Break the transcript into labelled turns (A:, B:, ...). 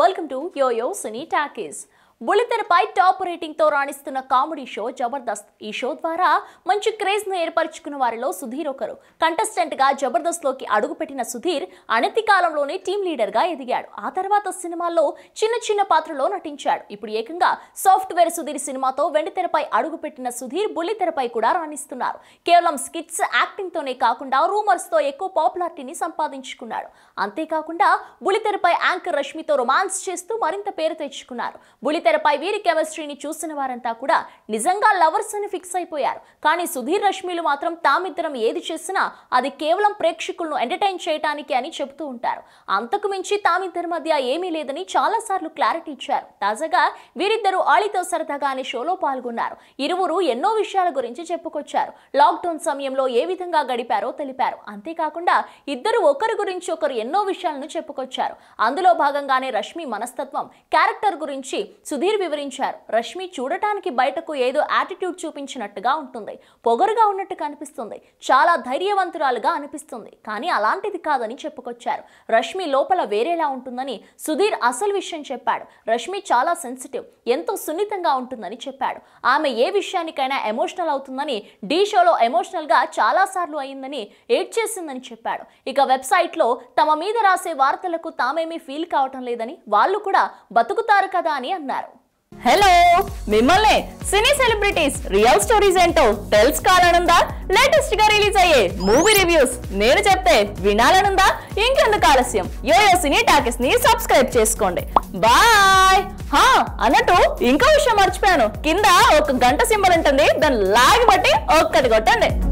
A: welcome to YoYo cine talkies బుల్లితెరపై top rating తో రాణిస్తున్న కామెడీ షో జబర్దస్త్ ఈ షో ద్వారా మంచి క్రేజ్ ను ఏర్పరచుకున్న వారిలో సుధీర్ ఒకరు కంటెస్టెంట్ గా జబర్దస్త్ లోకి అడుగుపెట్టిన సుధీర్ అనతి కాలంలోనే టీం లీడర్ గా ఎదిగాడు ఆ తర్వాత సినిమాల్లో చిన్న చిన్న పాత్రలో నటించాడు ఇప్పుడు ఏకంగా సాఫ్ట్వేర్ సుధీర్ సినిమాతో వెండితెరపై అడుగుపెట్టిన సుధీర్ బుల్లితెరపై కూడా రాణిస్తున్నారు కేవలం స్కిట్స్ యాక్టింగ్ తోనే కాకుండా రూమర్స్ తో ఎక్కువ పాపులారిటీని సంపాదించుకున్నాడు అంతేకాకుండా బులితెరపై యాంకర్ రష్మితో రొమాన్స్ చేస్తూ మరింత పేరు తెచ్చుకున్నారు బులితెరపై వీరి కెమిస్ట్రీని చూసిన వారంతా కూడా నిజంగా లవర్స్ అని ఫిక్స్ అయిపోయారు కానీ సుధీర్ రష్మిలు మాత్రం తామిద్దరం ఏది చేసినా అది కేవలం ప్రేక్షకులను ఎంటర్టైన్ చేయడానికి అని చెబుతూ ఉంటారు అంతకు మించి తామిద్దరి మధ్య ఏమీ లేదని చాలా సార్లు క్లారిటీ ఇచ్చారు తాజాగా వీరిద్దరూ ఆళితో సరదాగా అనే షోలో పాల్గొన్నారు ఇరువురు ఎన్నో విషయాల గురించి చెప్పుకొచ్చారు లాక్డౌన్ సమయంలో ఏ విధంగా గడిపారో తెలిపారు అంతేకాకుండా ఇద్దరు ఒకరి గురించి ఒకరు ఎన్నో విషయాలను చెప్పుకొచ్చారు అందులో భాగంగానే రష్మి మనస్తత్వం క్యారెక్టర్ గురించి సుధీర్ వివరించారు రష్మి చూడటానికి బయటకు ఏదో యాటిట్యూడ్ చూపించినట్టుగా ఉంటుంది పొగరుగా ఉన్నట్టు కనిపిస్తుంది చాలా ధైర్యవంతురాలుగా అనిపిస్తుంది కానీ అలాంటిది కాదని చెప్పుకొచ్చారు రష్మి లోపల వేరేలా ఉంటుందని సుధీర్ అసలు విషయం చెప్పాడు రష్మి చాలా సెన్సిటివ్ ఎంతో సున్నితంగా ఉంటుందని చెప్పాడు ఆమె ఏ విషయానికైనా ఎమోషనల్ అవుతుందని డీ షోలో ఎమోషనల్ గా చాలా సార్లు అయిందని ఏడ్ చేసిందని చెప్పాడు ఇక వెబ్సైట్ లో తమ మీద రాసే వార్తలకు తామేమీ ఫీల్ కావటం లేదని వాళ్ళు కూడా బతుకుతారు కదా అని అన్నారు
B: హలో మిమ్మల్ని సినీ సెలబ్రిటీస్ రియల్ స్టోరీస్ ఏంటో తెలుసుకోవాలనుందా లేటెస్ట్ గా రిలీజ్ అయ్యే మూవీ రివ్యూస్ నేను చెప్తే వినాలనుందా ఇంకెందుకు ఆలస్యం యోయో సినీ టాకీస్ ని సబ్స్క్రైబ్ చేసుకోండి బాయ్ హా అన్నట్టు ఇంకో విషయం మర్చిపోయాను కింద ఒక గంట సింబల్ ఉంటుంది దాన్ని లాగి బట్టి ఒక్కటి కొట్టండి